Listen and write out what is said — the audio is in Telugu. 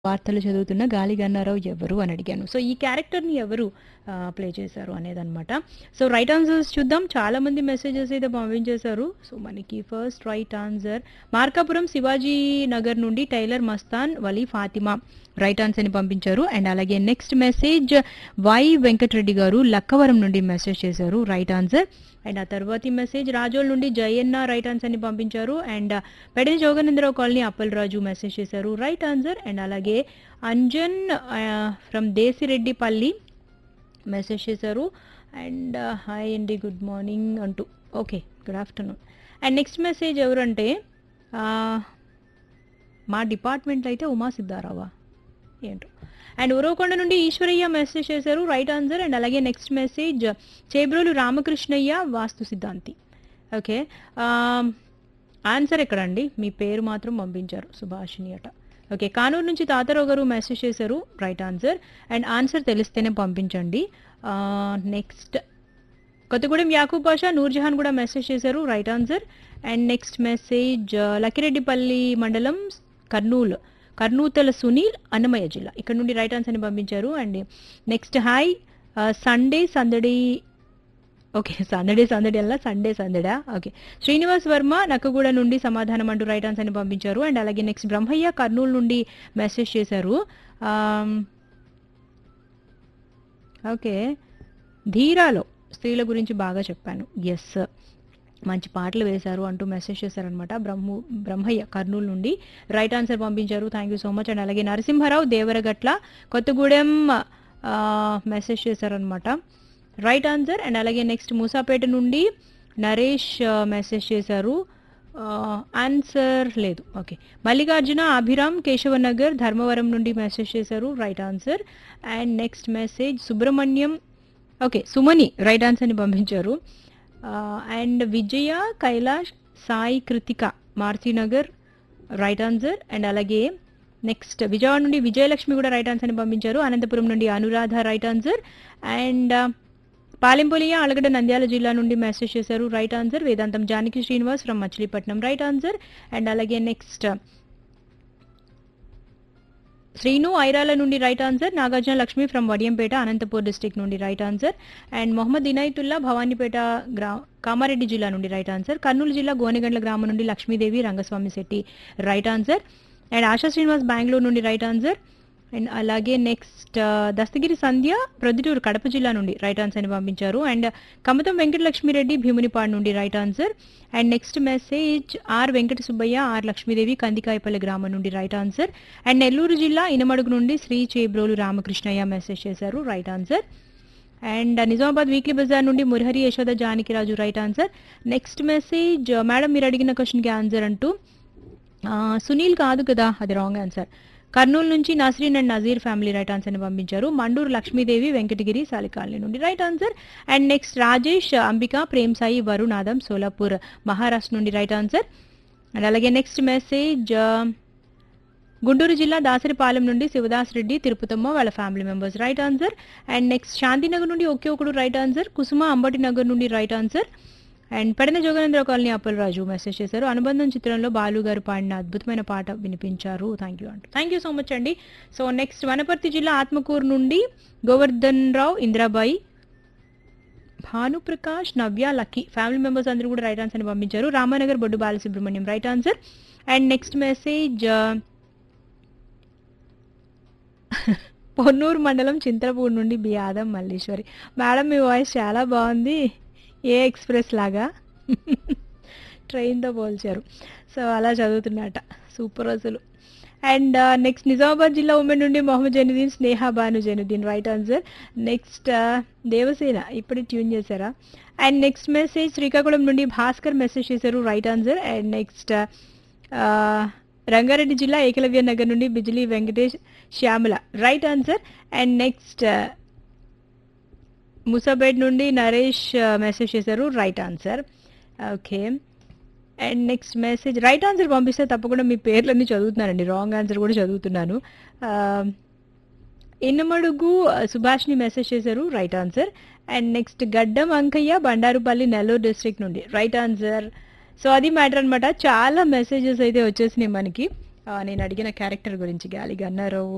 వార్తలు చదువుతున్న గాలి గన్నారావు ఎవరు అని అడిగాను సో ఈ క్యారెక్టర్ని ఎవరు ప్లే చేశారు అనేదన్నమాట సో రైట్ ఆన్సర్స్ చూద్దాం చాలా మంది మెసేజెస్ అయితే పంపించేశారు సో మనకి first right answer Markapuram Shivaji Nagar నుండి tailor Mastan Vali Fatima right answer ని పంపించారు అండ్ అలాగే నెక్స్ట్ మెసేజ్ వై వెంకటరెడ్డి గారు లక్కవరం నుండి మెసేజ్ చేశారు రైట్ ఆన్సర్ అండ్ ఆ తర్వాతి మెసేజ్ రాజోల్ నుండి జయన్న రైట్ ఆన్సర్ ని పంపించారు అండ్ పెడని జోగనేంద్రరావు కాలనీ అప్పలరాజు మెసేజ్ చేశారు రైట్ ఆన్సర్ అండ్ అలాగే అంజన్ ఫ్రమ్ దేశిరెడ్డిపల్లి మెసేజ్ చేశారు అండ్ హాయ్ అండి గుడ్ మార్నింగ్ అంటూ okay good afternoon and next message ఎవరంటే ఆ, మా డిపార్ట్మెంట్లో అయితే ఉమా సిద్ధారావా ఏంటో అండ్ ఉరవకొండ నుండి ఈశ్వరయ్య మెసేజ్ చేశారు రైట్ ఆన్సర్ అండ్ అలాగే నెక్స్ట్ మెసేజ్ చేబ్రోలు రామకృష్ణయ్య వాస్తు సిద్ధాంతి ఓకే ఆన్సర్ ఎక్కడండి మీ పేరు మాత్రం పంపించారు సుభాషిణి అట ఓకే కానూరు నుంచి తాతారావు గారు మెసేజ్ చేశారు రైట్ ఆన్సర్ అండ్ ఆన్సర్ తెలిస్తేనే పంపించండి నెక్స్ట్ కొత్తగూడెం యాకూబ్ పాషా నూర్జహాన్ కూడా మెసేజ్ చేశారు right answer and next message Lakkireddipalli మండలం కర్నూలు కర్నూతల సునీల్ అన్నమయ్య జిల్లా ఇక్కడ నుండి రైట్ ఆన్సర్ ని పంపించారు అండ్ నెక్స్ట్ హాయ్ సండే సందడి ఓకే సందడే సందడి అలా సండే సందడా ఓకే శ్రీనివాస్ వర్మ నక్కగూడ నుండి సమాధానం అంటూ రైట్ ఆన్సర్ ని పంపించారు అండ్ అలాగే నెక్స్ట్ బ్రహ్మయ్య కర్నూలు నుండి మెసేజ్ చేశారు ఆమ్, ఓకే ధీరాలో స్త్రీల గురించి బాగా చెప్పాను ఎస్ మంచి పాటలు వేశారు అంటూ మెసేజ్ చేశారనమాట బ్రహ్మ బ్రహ్మయ్య కర్నూలు నుండి రైట్ ఆన్సర్ పంపించారు thank you so much and అలాగే నరసింహారావు దేవరగట్ల కొత్తగూడెం ఆ, మెసేజ్ చేశారనమాట రైట్ ఆన్సర్ అండ్ అలాగే నెక్స్ట్ మూసాపేట నుండి నరేష్ ఆ, మెసేజ్ చేశారు ఆ, ఆన్సర్ లేదు ఓకే మల్లికార్జున అభిరామ్ కేశవనగర్ ధర్మవరం నుండి మెసేజ్ చేశారు right answer and next message Subrahmanyam okay Sumani right ఆన్సర్ని పంపించారు and Vijaya Kailash Sai Krithika Marutinagar right answer and అలాగే నెక్స్ట్ విజయవాడ నుండి విజయలక్ష్మి కూడా రైట్ ఆన్సర్ని పంపించారు అనంతపురం నుండి అనురాధ రైట్ ఆన్సర్ అండ్ పాలెంపొలియ అలగడ నంద్యాల జిల్లా నుండి మెసేజ్ చేశారు right answer Vedantam Janaki Srinivas from Machilipatnam right answer and అలాగే నెక్స్ట్ శ్రీను ఐరాల నుండి right answer Nagarjuna Lakshmi from Vadiyampeta Anantapur district నుండి right answer and Mohammed Inayatullah Bhavanipeta గ్రా కామారెడ్డి జిల్లా నుండి రైట్ ఆన్సర్ కర్నూలు జిల్లా గోనెగండ్ల గ్రామం నుండి Lakshmidevi Rangaswamy Setty right answer and Asha Srinivas Bengaluru నుండి రైట్ ఆన్సర్ అండ్ అలాగే నెక్స్ట్ దస్తగిరి సంధ్య ప్రొద్దుటూరు కడప జిల్లా నుండి రైట్ ఆన్సర్ ని పంపించారు అండ్ కమతం వెంకటలక్ష్మిరెడ్డి భీమునిపాడు నుండి right answer and next message R Venkata Subbaiah R Lakshmidevi Kandikayapalli గ్రామం నుండి రైట్ ఆన్సర్ అండ్ నెల్లూరు జిల్లా ఇనమడుగు నుండి శ్రీ చేబ్రోలు రామకృష్ణయ్య మెసేజ్ చేశారు right answer and Nizamabad weekly bazaar నుండి Murahari Yashoda Janakiraju right answer next message madam మీరు అడిగిన క్వశ్చన్కి ఆన్సర్ అంటూ ఆ, సునీల్ కాదు కదా అది రాంగ్ ఆన్సర్ కర్నూలు నుంచి Nasreen and Nazir family right answer ని పంపించారు మండూరు లక్ష్మీదేవి వెంకటగిరి సాలికాలనీ నుండి right answer and next Rajesh Ambika Prem Sai వరుణాదం సోలాపూర్ మహారాష్ట్ర నుండి రైట్ ఆన్సర్ అండ్ అలాగే నెక్స్ట్ మెసేజ్ గుంటూరు జిల్లా దాసరిపాలెం నుండి శివదాస్ రెడ్డి తిరుపతమ్మ వాళ్ళ family members right answer and next Shantinagar నుండి ఒకే ఒకడు రైట్ ఆన్సర్ కుసుమ అంబటి నగర్ నుండి right answer and Pedana Joganendra colony Appalaraju message చేశారు అనుబంధం చిత్రంలో బాలు గారు పాడిన అద్భుతమైన పాట వినిపించారు థ్యాంక్ యూ అంటూ థ్యాంక్ యూ సో మచ్ అండి సో నెక్స్ట్ వనపర్తి జిల్లా ఆత్మకూరు నుండి Govardhan Rao Indirabai Bhanuprakash Navya Lucky family members అందరూ కూడా రైట్ ఆన్సర్ పంపించారు Ramanagar Boddu Balasubrahmanyam right answer and next message Ponnur మండలం చింతలపూడి నుండి బి ఆదం మల్లీశ్వరి మేడం మీ వాయిస్ చాలా బాగుంది ఏ ఎక్స్ప్రెస్ లాగా ట్రైన్తో పోల్చారు సో అలా చదువుతున్నట సూపర్ అసలు అండ్ నెక్స్ట్ నిజామాబాద్ జిల్లా ఉమెన్ నుండి Mohammed Zainuddin Sneha Banu Zainuddin right answer next Devasena ఇప్పుడు ట్యూన్ చేశారా అండ్ నెక్స్ట్ మెసేజ్ శ్రీకాకుళం నుండి భాస్కర్ మెసేజ్ చేశారు right answer and next Rangareddy జిల్లా ఏకలవ్య నగర్ నుండి Bijili Venkatesh Shyamala right answer and next ముసాబేడ్ నుండి నరేష్ మెసేజ్ చేశారు right answer okay and next message right answer పంపిస్తే తప్పకుండా మీ పేర్లన్నీ చదువుతున్నానండి రాంగ్ ఆన్సర్ కూడా చదువుతున్నాను ఇన్నమడుగు సుభాష్ని మెసేజ్ చేశారు right answer and next Gaddam Ankaiah Bandarupalli Nellore district నుండి రైట్ ఆన్సర్ సో అది మ్యాటర్ అనమాట చాలా మెసేజెస్ అయితే వచ్చేసినాయి మనకి ఆ, నేను అడిగిన క్యారెక్టర్ గురించి గాలి గన్నారావు